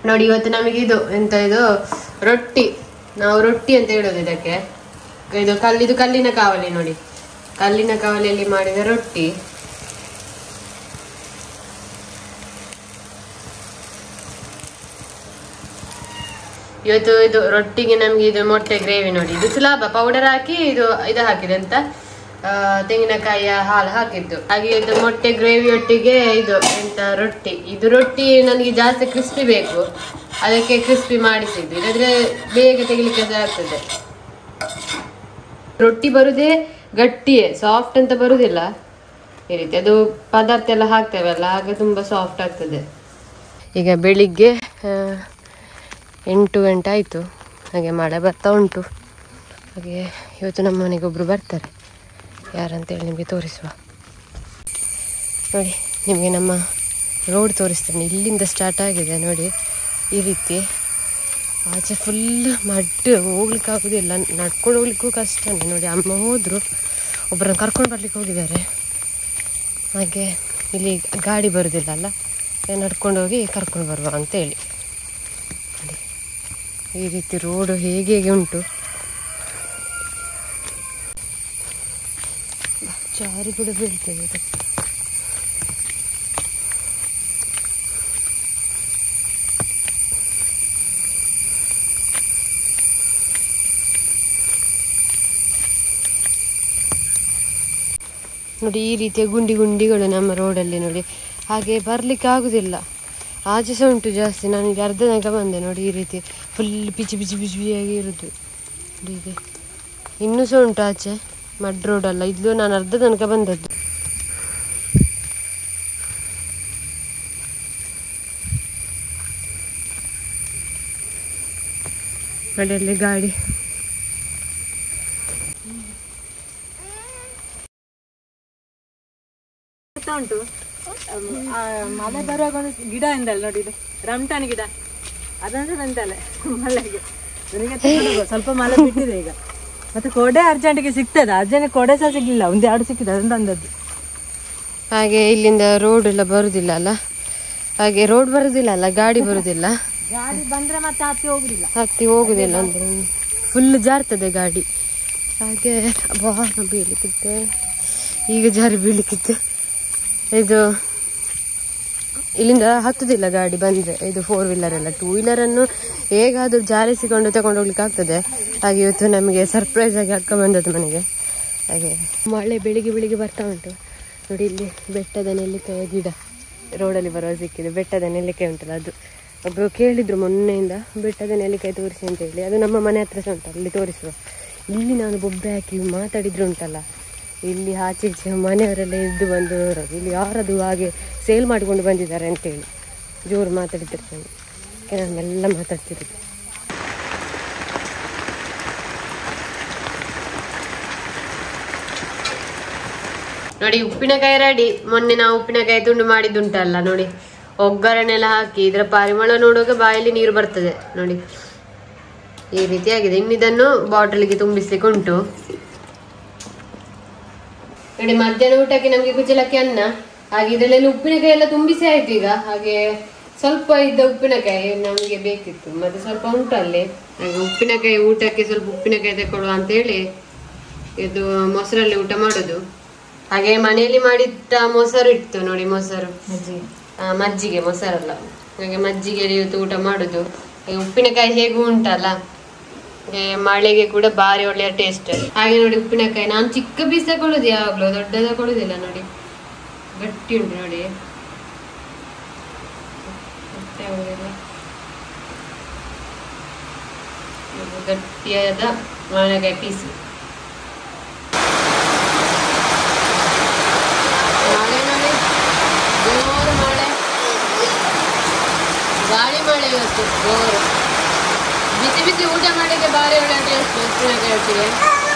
ನೋಡಿ ಇವತ್ತು ನಮಗೆ ಇದು ಎಂತ ಇದು ರೊಟ್ಟಿ ನಾವು ರೊಟ್ಟಿ ಅಂತ ಹೇಳೋದು ಇದಕ್ಕೆ ಇದು ಕಲ್ಲಿದು ಕಲ್ಲಿನ ಕಾವಲಿ ನೋಡಿ ಕಲ್ಲಿನ ಕಾವಲಿಯಲ್ಲಿ ಮಾಡಿದ ರೊಟ್ಟಿ ಇವತ್ತು ಇದು ರೊಟ್ಟಿಗೆ ನಮ್ಗೆ ಇದು ಮೊಟ್ಟೆ ಗ್ರೇವಿ ನೋಡಿ ಇದು ಸುಲಭ ಪೌಡರ್ ಹಾಕಿ ಇದು ಇದು ಹಾಕಿದೆ ಅಂತ ಆ, ತೆಂಗಿನಕಾಯಿಯ ಹಾಲು ಹಾಕಿದ್ದು ಹಾಗೆ ಇದು ಮೊಟ್ಟೆ ಗ್ರೇವಿ ಒಟ್ಟಿಗೆ ಇದು ಎಂತ ರೊಟ್ಟಿ ಇದು ರೊಟ್ಟಿ ನನಗೆ ಜಾಸ್ತಿ ಕ್ರಿಸ್ಪಿ ಬೇಕು ಅದಕ್ಕೆ ಕ್ರಿಸ್ಪಿ ಮಾಡಿಸಿದ್ದು ಇಲ್ಲದ್ರೆ ಬೇಗ ತೆಗಿಲಿಕ್ಕೆ ಸಹ ಆಗ್ತದೆ ರೊಟ್ಟಿ ಬರುದೇ ಗಟ್ಟಿಯೇ ಸಾಫ್ಟ್ ಅಂತ ಬರುದಿಲ್ಲ ಈ ರೀತಿ ಅದು ಪದಾರ್ಥ ಎಲ್ಲ ಹಾಕ್ತೇವಲ್ಲ ಆಗ ತುಂಬಾ ಸಾಫ್ಟ್ ಆಗ್ತದೆ ಈಗ ಬೆಳಿಗ್ಗೆ ಆ, ಎಂಟು ಗಂಟೆ ಆಯಿತು ಹಾಗೆ ಮಳೆ ಬರ್ತಾ ಉಂಟು ಹಾಗೆ ಇವತ್ತು ನಮ್ಮ ಮನೆಗೆ ಒಬ್ಬರು ಬರ್ತಾರೆ ಯಾರಂತೇಳಿ ನಿಮಗೆ ತೋರಿಸುವ ನೋಡಿ ನಿಮಗೆ ನಮ್ಮ ರೋಡ್ ತೋರಿಸ್ತೇನೆ ಇಲ್ಲಿಂದ ಸ್ಟಾರ್ಟ್ ಆಗಿದೆ ನೋಡಿ ಈ ರೀತಿ ಆಚೆ ಫುಲ್ ಮಡ್ ಹೋಗ್ಲಿಕ್ಕೆ ಆಗೋದಿಲ್ಲ ನಡ್ಕೊಂಡು ಹೋಗ್ಲಿಕ್ಕೂ ಕಷ್ಟನೇ ನೋಡಿ ಅಮ್ಮ ಹೋದರು ಒಬ್ಬರನ್ನ ಕರ್ಕೊಂಡು ಬರ್ಲಿಕ್ಕೆ ಹೋಗಿದ್ದಾರೆ ಹಾಗೆ ಇಲ್ಲಿ ಗಾಡಿ ಬರೋದಿಲ್ಲ ಅಲ್ಲ ನಡ್ಕೊಂಡು ಹೋಗಿ ಕರ್ಕೊಂಡು ಬರುವ ಅಂತೇಳಿ ನೋಡಿ ಈ ರೀತಿ ರೋಡು ಹೇಗೆ ಹೇಗೆ ಉಂಟು ಜಾರಿ ಕೂಡ ಬೀಳ್ತದೆ ಇದು ನೋಡಿ ಈ ರೀತಿಯ ಗುಂಡಿ ಗುಂಡಿಗಳು ನಮ್ಮ ರೋಡಲ್ಲಿ ನೋಡಿ ಹಾಗೆ ಬರ್ಲಿಕ್ಕೆ ಆಗುದಿಲ್ಲ ಆಚೆ ಸಹ ಉಂಟು ಜಾಸ್ತಿ ನಾನು ಇಲ್ಲಿ ಅರ್ಧ ತನಕ ಬಂದೆ ನೋಡಿ ಈ ರೀತಿ ಫುಲ್ ಪಿಚಿ ಪಿಚಿ ಪಿಚಿ ಪಿಚಿಯಾಗಿ ಇರುದು ನೋಡಿ ಹೀಗೆ ಇನ್ನೂ ಸಹ ಉಂಟು ಆಚೆ ಮಡ್ ರೋಡ್ ಅಲ್ಲ ಇದು ನಾನು ಅರ್ಧ ತನಕ ಬಂದದ್ದು ಮಳೆಯಲ್ಲಿ ಗಾಡಿ ಆಗ್ತಾ ಉಂಟು ಆ, ಮಳೆ ಬರುವಾಗ ಒಂದು ಗಿಡ ಎಂದಲ್ಲ ನೋಡಿ ಇದು ರಮ್ಟಾನ್ ಗಿಡ ಅದಂದ್ರೆ ಬಂತಲ್ಲ ಮಳೆಗೆ ನನಗೆ ತಗೊಂಡು ಹೋಗುವ. ಸ್ವಲ್ಪ ಮಳೆ ಬಿಟ್ಟಿದೆ ಈಗ ಮತ್ತೆ ಕೊಡೆ ಅರ್ಜೆಂಟಿಗೆ ಸಿಗ್ತದೆ ಅರ್ಜೆಂಟ್ ಕೊಡೆ ಸಹ ಸಿಗ್ಲಿಲ್ಲ ಒಂದು ಎರಡು ಸಿಕ್ಕಿದೆ ಅದೊಂದು ಅಂದದ್ದು ಹಾಗೆ ಇಲ್ಲಿಂದ ರೋಡ್ ಎಲ್ಲ ಬರುದಿಲ್ಲ ಅಲ್ಲ ಹಾಗೆ ರೋಡ್ ಬರುದಿಲ್ಲ ಅಲ್ಲ ಗಾಡಿ ಬರುದಿಲ್ಲ ಗಾಡಿ ಬಂದ್ರೆ ಮತ್ತೆ ಹತ್ತಿ ಹೋಗುದಿಲ್ಲ ಹತ್ತಿ ಹೋಗುದಿಲ್ಲ ಅಂದ್ರೆ ಫುಲ್ ಜಾರ್ತದೆ ಗಾಡಿ ಹಾಗೆ ಅಬ್ಬಾ ನಾ ಬೀಳ್ಲಿಕ್ಕಿದ್ದೆ ಈಗ ಜಾರಿ ಬೀಳ್ಲಿಕ್ಕಿದ್ದೆ ಇದು ಇಲ್ಲಿಂದ ಹತ್ತುದಿಲ್ಲ ಗಾಡಿ ಬಂದ್ರೆ ಇದು ಫೋರ್ ವೀಲರ್ ಎಲ್ಲ ಟೂ ವೀಲರ್ ಅನ್ನು ಹೇಗಾದ್ರೂ ಜಾರಿಸಿಕೊಂಡು ತಗೊಂಡು ಹೋಗ್ಲಿಕ್ಕೆ ಆಗ್ತದೆ ಹಾಗೆ ಇವತ್ತು ನಮಗೆ ಸರ್ಪ್ರೈಸ್ ಆಗಿ ಅಕ್ಕ ಬಂದದ್ದು ಮನೆಗೆ ಹಾಗೆ ಮಳೆ ಬೆಳಿಗ್ಗೆ ಬೆಳಿಗ್ಗೆ ಬರ್ತಾ ಉಂಟು ನೋಡಿ ಇಲ್ಲಿ ಬೆಟ್ಟದ ನೆಲ್ಲಿಕಾಯ ಗಿಡ ರೋಡಲ್ಲಿ ಬರುವ ಸಿಕ್ಕಿದೆ ಬೆಟ್ಟದ ನೆಲ್ಲಿಕಾಯಿ ಉಂಟಲ್ಲ ಅದು ಒಬ್ರು ಕೇಳಿದ್ರು ಮೊನ್ನೆಯಿಂದ ಬೆಟ್ಟದ ನೆಲ್ಲಿಕಾಯಿ ತೋರಿಸಿ ಅಂತ ಹೇಳಿ ಅದು ನಮ್ಮ ಮನೆ ಹತ್ರ ಸಹ ಉಂಟು ಅಲ್ಲಿ ತೋರಿಸುವ ಇಲ್ಲಿ ನಾನು ಬೊಬ್ಬೆ ಹಾಕಿ ಮಾತಾಡಿದ್ರು ಉಂಟಲ್ಲ ಇಲ್ಲಿ ಆಚೆ ಈಚೆ ಮನೆಯವರೆಲ್ಲ ಎದ್ದು ಬಂದು ನೋಡೋದು ಇಲ್ಲಿ ಯಾರದು ಹಾಗೆ ಸೇಲ್ ಮಾಡಿಕೊಂಡು ಬಂದಿದ್ದಾರೆ ಅಂತೇಳಿ ಜೋರು ಮಾತಾಡಿತಿರ್ತಾನೆ ಅದಕ್ಕೆ ನಾನು ಮೆಲ್ಲ ಮಾತಾಡ್ತಿದ್ದೆ ನೋಡಿ ಉಪ್ಪಿನಕಾಯಿ ರೆಡಿ ಮೊನ್ನೆ ನಾವು ಉಪ್ಪಿನಕಾಯಿ ತುಂಡು ಮಾಡಿದ್ದುಂಟಲ್ಲ ನೋಡಿ ಒಗ್ಗರಣೆಲ್ಲ ಹಾಕಿ ಇದರ ಪರಿಮಳ ನೋಡುವಾಗ ಬಾಯಲ್ಲಿ ನೀರು ಬರ್ತದೆ ನೋಡಿ ಈ ರೀತಿ ಆಗಿದೆ ಇನ್ನಿದನ್ನು ಬಾಟಲ್ಗೆ ತುಂಬಿಸ್ಲಿಕ್ಕೆ ಉಂಟು ನೋಡಿ ಮಧ್ಯಾಹ್ನ ಊಟಕ್ಕೆ ನಮಗೆ ಕುಚಲಕ್ಕಿ ಅನ್ನ ಹಾಗೆ ಇದರಲ್ಲೆಲ್ಲ ಉಪ್ಪಿನಕಾಯಿ ಎಲ್ಲ ತುಂಬಿಸಿ ಆಯ್ತು ಈಗ ಹಾಗೆ ಸ್ವಲ್ಪ ಇದ್ದ ಉಪ್ಪಿನಕಾಯಿ ನಮಗೆ ಬೇಕಿತ್ತು ಮತ್ತೆ ಸ್ವಲ್ಪ ಉಂಟು ಅಲ್ಲಿ ಹಾಗೆ ಉಪ್ಪಿನಕಾಯಿ ಊಟಕ್ಕೆ ಸ್ವಲ್ಪ ಉಪ್ಪಿನಕಾಯಿ ತಗೊಳ್ಳುವ ಅಂತ ಹೇಳಿ ಇದು ಮೊಸರಲ್ಲಿ ಊಟ ಮಾಡೋದು ಹಾಗೆ ಮನೆಯಲ್ಲಿ ಮಾಡಿಟ್ಟ ಮೊಸರು ಇತ್ತು ನೋಡಿ ಮೊಸರು ಆ, ಮಜ್ಜಿಗೆ ಮೊಸರಲ್ಲ ಹಾಗೆ ಮಜ್ಜಿಗೆಯಲ್ಲಿ ಇವತ್ತು ಊಟ ಮಾಡುದು ಹಾಗೆ ಉಪ್ಪಿನಕಾಯಿ ಹೇಗೂ ಉಂಟಲ್ಲ ಹಾಗೆ ಮಳೆಗೆ ಕೂಡ ಬಾರಿ ಒಳ್ಳೆಯ ಟೇಸ್ಟ್ ಹಾಗೆ ನೋಡಿ ಉಪ್ಪಿನಕಾಯಿ ನಾನು ಚಿಕ್ಕ ಪೀಸ್ ತಗೊಳ್ಳೋದು ಯಾವಾಗ್ಲೂ ದೊಡ್ಡ ತಗೊಳ್ಳೋದಿಲ್ಲ ನೋಡಿ ಗಟ್ಟಿ ಉಂಟು ನೋಡಿ ಗಟ್ಟಿ ಆಗುದಿಲ್ಲ. ಇದು ಗಟ್ಟಿಯಾದ ಮಾವಿನಕಾಯಿ ಪೀಸು ಮಳೆ ನೋಡಿ ಜೋರು ಮಳೆ ಗಾಳಿ ಮಳೆ ಇವತ್ತು ಜೋರು ಬಿಸಿ ಬಿಸಿ ಊಟ ಮಾಡಿದ್ರೆ ಬಾರಿ ಒಳ್ಳೆ ಟೇಸ್ಟ್ ಉಪ್ಪಿನಕಾಯಿ ಒಟ್ಟಿಗೆ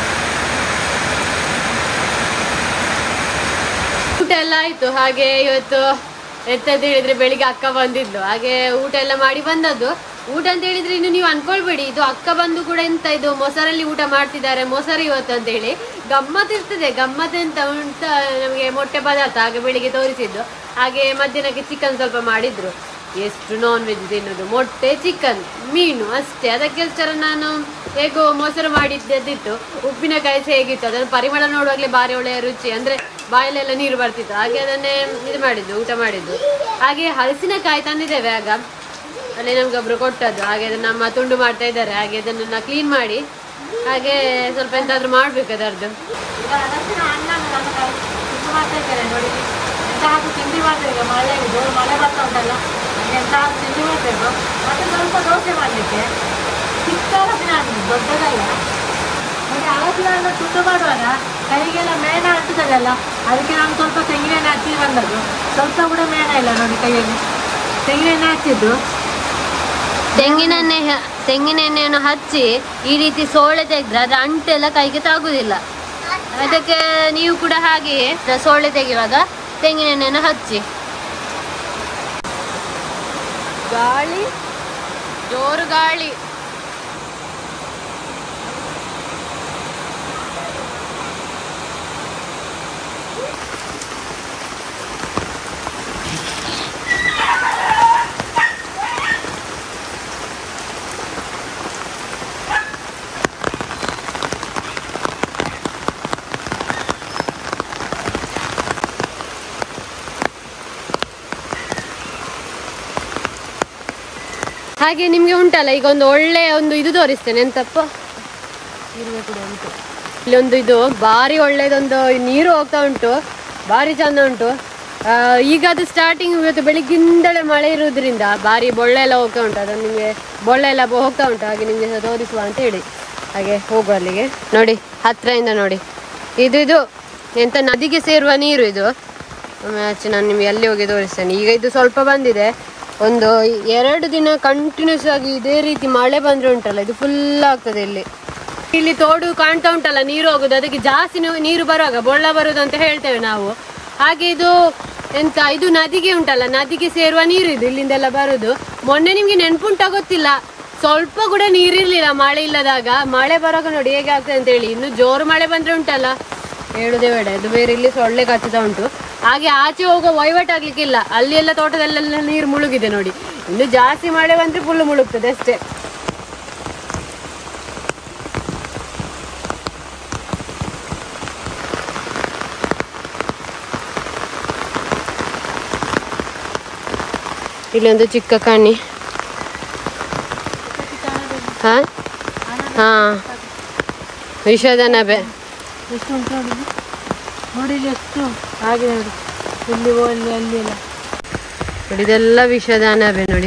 ಊಟ ಎಲ್ಲ ಆಯ್ತು ಹಾಗೆ ಇವತ್ತು ಎತ್ತಂತ ಹೇಳಿದ್ರೆ ಬೆಳಿಗ್ಗೆ ಅಕ್ಕ ಬಂದಿದ್ಲು ಹಾಗೆ ಊಟ ಎಲ್ಲ ಮಾಡಿ ಬಂದದ್ದು ಊಟ ಅಂತ ಹೇಳಿದ್ರೆ ಇನ್ನು ನೀವು ಅನ್ಕೊಳ್ಬೇಡಿ ಇದು ಅಕ್ಕ ಬಂದು ಕೂಡ ಎಂತ ಇದು ಮೊಸರಲ್ಲಿ ಊಟ ಮಾಡ್ತಿದ್ದಾರೆ ಮೊಸರು ಇವತ್ತು ಅಂತ ಹೇಳಿ ಗಮ್ಮತ್ ಇರ್ತದೆ ಗಮ್ಮತ್ ಎಂತ ಉಂಟ ನಮಗೆ ಮೊಟ್ಟೆ ಪದಾರ್ಥ ಹಾಗೆ ಬೆಳಿಗ್ಗೆ ತೋರಿಸಿದ್ದು ಹಾಗೆ ಮಧ್ಯಾಹ್ನಕ್ಕೆ ಚಿಕನ್ ಸ್ವಲ್ಪ ಮಾಡಿದ್ರು ಎಷ್ಟು ನಾನ್ ವೆಜ್ ತಿನ್ನೋದು ಮೊಟ್ಟೆ ಚಿಕನ್ ಮೀನು ಅಷ್ಟೇ ಅದಕ್ಕೋಸ್ಕರ ನಾನು ಹೇಗೋ ಮೊಸರು ಮಾಡಿದ್ದದಿತ್ತು ಉಪ್ಪಿನಕಾಯಿ ಸಹ ಹೇಗಿತ್ತು ಅದನ್ನು ಪರಿಮಳ ನೋಡುವಾಗಲೇ ಭಾರಿ ಒಳ್ಳೆಯ ರುಚಿ ಅಂದ್ರೆ ಬಾಯಲ್ಲೆಲ್ಲ ನೀರು ಬರ್ತಿತ್ತು ಹಾಗೆ ಅದನ್ನೇ ಇದು ಮಾಡಿದ್ದು ಊಟ ಮಾಡಿದ್ದು ಹಾಗೆ ಹಲಸಿನಕಾಯಿ ತಂದಿದ್ದೇವೆ ಆಗ ಅಲ್ಲಿ ನಮ್ಗೆ ಒಬ್ರು ಕೊಟ್ಟದ್ದು ಹಾಗೆ ಅದನ್ನ ನಮ್ಮ ತುಂಡು ಮಾಡ್ತಾ ಇದ್ದಾರೆ ಹಾಗೆ ಅದನ್ನ ಕ್ಲೀನ್ ಮಾಡಿ ಹಾಗೆ ಸ್ವಲ್ಪ ಎಂತಾದ್ರೂ ಮಾಡ್ಬೇಕು ಅದರದ್ದು ಈಗ ಅದಕ್ಕೆ ಅಣ್ಣ ನನ್ನ ಕೈ ಇದು ಮಾಡ್ತಾ ಇದ್ದಾರೆ ನೋಡಿ ಎಂತ ಹಾಕಿ ತಿಂಡಿ ಮಾಡ್ತಾರೆ ಈಗ ಮಳೆ ಜೋರು ಮಳೆ ಬರ್ತಾ ಉಂಟಲ್ಲ ಹಾಗೆ ಎಂತ ಹಾಕಿ ತಿಂಡಿ ಮಾಡ್ಬೇಕು ಮತ್ತೆ ಸ್ವಲ್ಪ ದೋಸೆ ಮಾಡಲಿಕ್ಕೆ ಚಿಕ್ಕ ದಿನ ಆಗಿದೆ ದೊಡ್ಡದಲ್ಲ ಮತ್ತೆ ಅವತ್ತಿನ ತುಂಡು ಮಾಡುವಾಗ ಕೈಗೆಲ್ಲ ಮೇಣ ಅಂಟುತ್ತದಲ್ಲ ಅದಕ್ಕೆ ನಾನು ಸ್ವಲ್ಪ ತೆಂಗಿನೆಣ್ಣೆ ಹಚ್ಚಿ ಬಂದದ್ದು ಸ್ವಲ್ಪ ಕೂಡ ಮೇಣ ಇಲ್ಲ ನೋಡಿ ಕೈಯಲ್ಲಿ ತೆಂಗಿನೆಣ್ಣೆ ಹಚ್ಚಿದ್ದು ತೆಂಗಿನೆಣ್ಣೆ ಹ- ತೆಂಗಿನೆಣ್ಣೆಯನ್ನು ಹಚ್ಚಿ ಈ ರೀತಿ ಸೋಳೆ ತೆಗೆದ್ರೆ ಅದ್ರ ಅಂಟೆಲ್ಲ ಕೈಗೆ ತಾಗುದಿಲ್ಲ ಅದಕ್ಕೆ ನೀವು ಕೂಡ ಹಾಗೆಯೇ ಸೋಳೆ ತೆಗೆಯುವಾಗ ತೆಂಗಿನೆಣ್ಣೆಯನ್ನು ಹಚ್ಚಿ ಗಾಳಿ ಜೋರು ಗಾಳಿ ಹಾಗೆ ನಿಮ್ಗೆ ಉಂಟಲ್ಲ ಈಗ ಒಂದು ಒಳ್ಳೆ ಒಂದು ಇದು ತೋರಿಸ್ತೇನೆ ಎಂತಪ್ಪ ಇರುವೆ ಕೂಡ ಉಂಟು ಇಲ್ಲಿ ಒಂದು ಇದು ಭಾರಿ ಒಳ್ಳೇದೊಂದು ನೀರು ಹೋಗ್ತಾ ಉಂಟು ಭಾರಿ ಚಂದ ಉಂಟು ಆ, ಈಗ ಅದು ಸ್ಟಾರ್ಟಿಂಗ್ ಇವತ್ತು ಬೆಳಿಗ್ಗಿಂದಲೇ ಮಳೆ ಇರುವುದರಿಂದ ಭಾರಿ ಬೊಳ್ಳೆ ಎಲ್ಲ ಹೋಗ್ತಾ ಉಂಟು ಅದನ್ನು ನಿಮಗೆ ಬೊಳ್ಳೆ ಎಲ್ಲ ಬ- ಹೋಗ್ತಾ ಉಂಟು ಹಾಗೆ ನಿಮಗೆ ಸಹ ತೋರಿಸುವ ಅಂತ ಹೇಳಿ ಹಾಗೆ ಹೋಗುವ ಅಲ್ಲಿಗೆ ನೋಡಿ ಹತ್ತಿರದಿಂದ ನೋಡಿ ಇದು ಇದು ಎಂತ ನದಿಗೆ ಸೇರುವ ನೀರು ಇದು ಒಮ್ಮೆ ಆಚೆ ನಾನು ನಿಮಗೆ ಅಲ್ಲಿ ಹೋಗಿ ತೋರಿಸ್ತೇನೆ ಈಗ ಇದು ಸ್ವಲ್ಪ ಬಂದಿದೆ ಒಂದು ಎರಡು ದಿನ ಕಂಟಿನ್ಯೂಸ್ ಆಗಿ ಇದೇ ರೀತಿ ಮಳೆ ಬಂದ್ರೆ ಉಂಟಲ್ಲ ಇದು ಫುಲ್ ಆಗ್ತದೆ ಇಲ್ಲಿ ಇಲ್ಲಿ ತೋಡು ಕಾಣ್ತಾ ಉಂಟಲ್ಲ ನೀರು ಹೋಗುದು ಅದಕ್ಕೆ ಜಾಸ್ತಿ ನೀ- ನೀರು ಬರುವಾಗ ಬೊಳ್ಳ ಬರುದು ಅಂತ ಹೇಳ್ತೇವೆ ನಾವು ಹಾಗೆ ಇದು ಎಂತ ಇದು ನದಿಗೆ ಉಂಟಲ್ಲ ನದಿಗೆ ಸೇರುವ ನೀರು ಇದು ಇಲ್ಲಿಂದೆಲ್ಲ ಬರುದು ಮೊನ್ನೆ ನಿಮ್ಗೆ ನೆನ್ಪುಂಟ ಗೊತ್ತಿಲ್ಲ ಸ್ವಲ್ಪ ಕೂಡ ನೀರಿರ್ಲಿಲ್ಲ ಮಳೆ ಇಲ್ಲದಾಗ ಮಳೆ ಬರುವಾಗ ನೋಡಿ ಹೇಗೆ ಆಗ್ತದೆ ಅಂತ ಹೇಳಿ ಇನ್ನು ಜೋರು ಮಳೆ ಬಂದ್ರೆ ಉಂಟಲ್ಲ ಹೇಳುದೇ ಬೇಡ ಇದು ಬೇರೆ ಇಲ್ಲಿ ಸೊಳ್ಳೆ ಕಚ್ಚುತ್ತಾ ಉಂಟು ಹಾಗೆ ಆಚೆ ಹೋಗೋ ವಹಿವಾಟ್ ಆಗ್ಲಿಕ್ಕಿಲ್ಲ ಅಲ್ಲಿ ಎಲ್ಲ ತೋಟದಲ್ಲೆಲ್ಲ ನೀರು ಮುಳುಗಿದೆ ನೋಡಿ ಇನ್ನು ಜಾಸ್ತಿ ಮಳೆ ಬಂದ್ರೆ ಫುಲ್ ಮುಳುಗ್ತದೆ ಅಷ್ಟೇ ಇಲ್ಲೊಂದು ಚಿಕ್ಕ ಕಣ್ಣಿ ಹಾ ಹಾ ವಿಷದ ನಬೆ ಎಷ್ಟು ಉಂಟು ನೋಡಿ ಇಲ್ಲಿ? ನೋಡಿ ಇಲ್ಲಿ ಎಷ್ಟು ಆಗಿದೆ ನೋಡಿ ಇಲ್ಲಿ ಓ ಅಲ್ಲಿ ಅಲ್ಲಿ ಎಲ್ಲ ನೋಡಿ ಇದೆಲ್ಲ ವಿಷದ ಅಣಬೆ ನೋಡಿ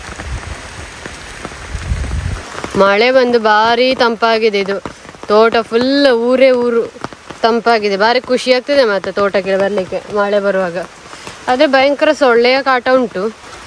ಮಳೆ ಬಂದು ಭಾರಿ ತಂಪಾಗಿದೆ ಇದು ತೋಟ ಫುಲ್ ಊರೇ ಊರು ತಂಪಾಗಿದೆ ಭಾರಿ ಖುಷಿ ಆಗ್ತದೆ ಮತ್ತೆ ತೋಟಕ್ಕೆ ಬರ್ಲಿಕ್ಕೆ ಮಳೆ ಬರುವಾಗ ಅದೇ ಭಯಂಕರ ಸೊಳ್ಳೆಯ ಕಾಟ ಉಂಟು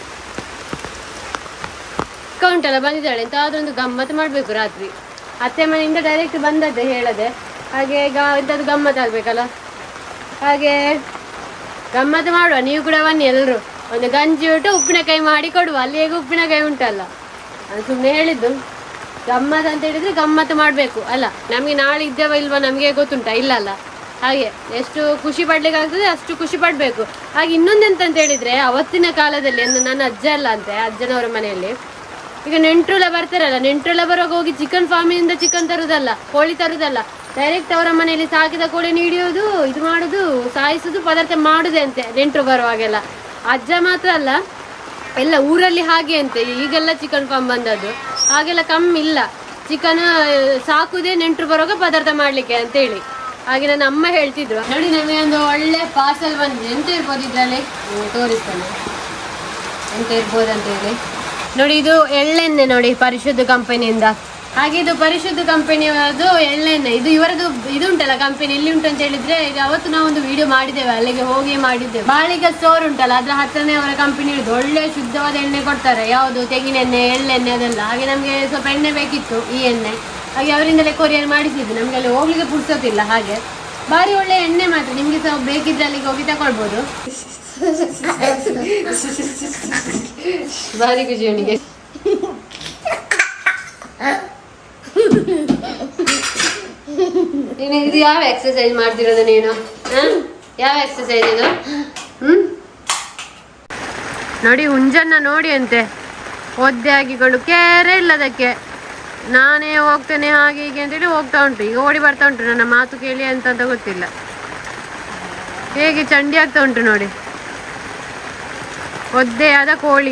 ಅಕ್ಕ ಉಂಟಲ್ಲ ಬಂದಿದ್ದಾಳೆ ಅಂತ ಅದೊಂದು ಗಮ್ಮತ್ ಮಾಡ್ಬೇಕು ರಾತ್ರಿ ಅತ್ತೆ ಮನೆಯಿಂದ ಡೈರೆಕ್ಟ್ ಬಂದದ್ದೆ ಹೇಳದೆ ಹಾಗೆ ಈಗ ಇಂಥದ್ದು ಗಮ್ಮತ್ ಆಗ್ಬೇಕಲ್ಲ ಹಾಗೆ ಗಮ್ಮತ್ ಮಾಡುವ ನೀವು ಕೂಡ ಬನ್ನಿ ಎಲ್ಲರೂ ಒಂದು ಗಂಜಿ ಊಟ ಉಪ್ಪಿನಕಾಯಿ ಮಾಡಿ ಕೊಡುವ ಅಲ್ಲಿ ಹೇಗೆ ಉಪ್ಪಿನಕಾಯಿ ಉಂಟಲ್ಲ ನಾನು ಸುಮ್ಮನೆ ಹೇಳಿದ್ದು ಗಮ್ಮತ್ ಅಂತ ಹೇಳಿದ್ರೆ ಗಮ್ಮತ್ ಮಾಡಬೇಕು ಅಲ್ಲ ನಮಗೆ ನಾಳೆ ಇದ್ದೇವ ಇಲ್ವಾ ನಮಗೆ ಗೊತ್ತುಂಟಾ ಇಲ್ಲ ಅಲ್ಲ ಹಾಗೆ ಎಷ್ಟು ಖುಷಿ ಪಡ್ಲಿಕ್ಕೆ ಆಗ್ತದೆ ಅಷ್ಟು ಖುಷಿ ಪಡಬೇಕು ಹಾಗೆ ಇನ್ನೊಂದೆಂತ ಅಂತ ಹೇಳಿದ್ರೆ ಅವತ್ತಿನ ಕಾಲದಲ್ಲಿ ಅಂದ್ರೆ ನನ್ನ ಅಜ್ಜ ಅಲ್ಲ ಅಂತೆ ಅಜ್ಜನವರ ಮನೆಯಲ್ಲಿ ಈಗ ನೆಂಟ್ರೆಲ್ಲ ಬರ್ತಾರಲ್ಲ ನೆಂಟ್ರೆಲ್ಲ ಬರುವಾಗ ಹೋಗಿ ಚಿಕನ್ ಫಾರ್ಮಿನಿಂದ ಚಿಕನ್ ತರುದಲ್ಲ ಕೋಳಿ ತರುದಲ್ಲ ಡೈರೆಕ್ಟ್ ಅವರ ಮನೆಯಲ್ಲಿ ಸಾಕಿದ ಕೋಳಿ ಹಿಡಿಯೋದು ಇದು ಮಾಡುದು ಸಾಯಿಸುದು ಪದಾರ್ಥ ಮಾಡುದೇ ಅಂತೆ ನೆಂಟ್ರು ಬರುವಾಗೆಲ್ಲ ಅಜ್ಜ ಮಾತ್ರ ಅಲ್ಲ ಎಲ್ಲ ಊರಲ್ಲಿ ಹಾಗೆ ಅಂತೆ ಈಗೆಲ್ಲ ಚಿಕನ್ ಫಾರ್ಮ್ ಬಂದದ್ದು ಹಾಗೆಲ್ಲ ಕಮ್ಮಿ ಇಲ್ಲ ಚಿಕನ್ ಸಾಕುದೇ ನೆಂಟ್ರು ಬರುವಾಗ ಪದಾರ್ಥ ಮಾಡ್ಲಿಕ್ಕೆ ಅಂತ ಹೇಳಿ ಹಾಗೆ ನನ್ನ ಅಮ್ಮ ಹೇಳ್ತಿದ್ರು ನೋಡಿ ನಮಗೆ ಒಂದು ಒಳ್ಳೆ ಪಾರ್ಸಲ್ ಬಂದಿದೆ ಎಂತ ಇರ್ಬೋದು ಇದ್ರಲ್ಲಿ ನಿಮ್ಗೆ ತೋರಿಸ್ತೇನೆ ಎಂತ ಇರ್ಬೋದು ಅಂತ ಹೇಳಿ ನೋಡಿ ಇದು ಎಳ್ಳೆಣ್ಣೆ ನೋಡಿ ಪರಿಶುದ್ಧ ಕಂಪನಿಯಿಂದ ಹಾಗೆ ಇದು ಪರಿಶುದ್ಧ ಕಂಪನಿಯದು ಎಳ್ಳೆಣ್ಣೆ ಇದು ಇವರದು ಇದು ಉಂಟಲ್ಲ ಕಂಪನಿ ಎಲ್ಲಿ ಉಂಟು ಅಂತ ಹೇಳಿದ್ರೆ ಇದು ಅವತ್ತು ನಾವು ಒಂದು ವಿಡಿಯೋ ಮಾಡಿದ್ದೇವೆ ಅಲ್ಲಿಗೆ ಹೋಗಿ ಮಾಡಿದ್ದೇವೆ ಬಾಳಿಗ ಸ್ಟೋರ್ ಉಂಟಲ್ಲ ಅದ್ರ ಹತ್ರನೇ ಅವರ ಕಂಪನಿ ಇರುದು ಒಳ್ಳೆ ಶುದ್ಧವಾದ ಎಣ್ಣೆ ಕೊಡ್ತಾರೆ ಯಾವುದು ತೆಂಗಿನೆಣ್ಣೆ ಎಳ್ಳೆಣ್ಣೆ ಅದೆಲ್ಲ ಹಾಗೆ ನಮಗೆ ಸ್ವಲ್ಪ ಎಣ್ಣೆ ಬೇಕಿತ್ತು ಈ ಎಣ್ಣೆ ಹಾಗೆ ಅವರಿಂದಲೇ ಕೊರಿಯರ್ ಮಾಡಿಸಿದ್ದು ನಮ್ಗೆ ಅಲ್ಲಿ ಹೋಗ್ಲಿಕ್ಕೆ ಪುರ್ಸೋತಿಲ್ಲ ಹಾಗೆ ಬಾರಿ ಒಳ್ಳೆ ಎಣ್ಣೆ ಮಾತ್ರ ನಿಮ್ಗೆ ಸಹ ಬೇಕಿದ್ರೆ ಅಲ್ಲಿಗೆ ಹೋಗಿ ತಗೊಳ್ಬೋದು ಭಾರಿ ಖುಷಿ ಅವನಿಗೆ ನೀನು ಇದು ಯಾವ ಎಕ್ಸರ್ಸೈಸ್ ಮಾಡ್ತಿರೋದು ನೀನು ಹ? ಯಾವ ಎಕ್ಸರ್ಸೈಸ್ ಇದು ಹ್ಮ್ ನೋಡಿ ಹುಂಜನ್ನ ನೋಡಿ ಅಂತೆ ಒದ್ದೆ ಆಗಿಗಳು ಕೇರೆ ಇಲ್ಲದಕ್ಕೆ ನಾನೇ ಹೋಗ್ತೇನೆ ಹಾಗೆ ಹೀಗೆ ಅಂತೇಳಿ ಹೋಗ್ತಾ ಉಂಟು ಈಗ ಓಡಿ ಬರ್ತಾ ಉಂಟು ನನ್ನ ಮಾತು ಕೇಳಿ ಅಂತ ಅಂತ ಗೊತ್ತಿಲ್ಲ ಹೇಗೆ ಚಂಡಿ ಆಗ್ತಾ ಉಂಟು ನೋಡಿ ಒದ್ದೆಯಾದ ಕೋಳಿ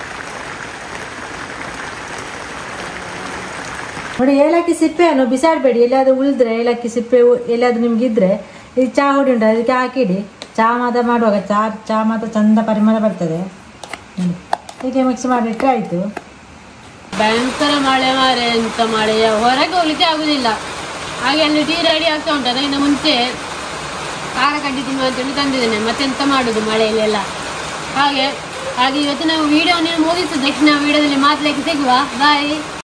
ನೋಡಿ ಏಲಕ್ಕಿ ಸಿಪ್ಪೆಯನ್ನು ಬಿಸಾಡಬೇಡಿ ಎಲ್ಲಿಯಾದ್ರೂ ಉಳಿದ್ರೆ ಏಲಕ್ಕಿ ಸಿಪ್ಪೆ ಉ- ಎಲ್ಲಿಯಾದ್ರೂ ನಿಮ್ಗೆ ಇದ್ರೆ ಈ ಚಹಾ ಹುಡಿ ಉಂಟು ಅದಕ್ಕೆ ಹಾಕಿಡಿ ಚಹಾ ಮಾತ ಮಾಡುವಾಗ ಚಹಾ ಚಹಾ ಮಾತ್ರ ಚಂದ ಪರಿಮಳ ಬರ್ತದೆ ನೋಡಿ. ಹೀಗೆ ಮಿಕ್ಸ್ ಮಾಡಿಟ್ರೆ ಆಯಿತು ಭಯಂಕರ ಮಳೆ ಮಾರೆ ಎಂತ ಮಳೆಯ ಹೊರಗೆ ಹೋಗ್ಲಿಕ್ಕೆ ಆಗುದಿಲ್ಲ ಹಾಗೆ ಅಲ್ಲಿ ಟೀ ರೆಡಿ ಆಗ್ತಾ ಉಂಟು ಅದಕ್ಕಿಂತ ಮುಂಚೆ ಖಾರ ಕಡ್ಡಿ ತಿನ್ನುವ ಅಂತೇಳಿ ತಂದಿದ್ದೇನೆ ಮತ್ತೆಂತ ಮಾಡುದು ಮಳೆಯಲ್ಲೆಲ್ಲ ಹಾಗೆ ಹಾಗೆ ಇವತ್ತು ನಾವು ವಿಡಿಯೋ ನೀವು ಮುಗಿಸಿದ ತಕ್ಷಣ ವಿಡಿಯೋದಲ್ಲಿ ಮಾತಾಡ್ಲಿಕ್ಕೆ ಸಿಗುವ ಬಾಯ್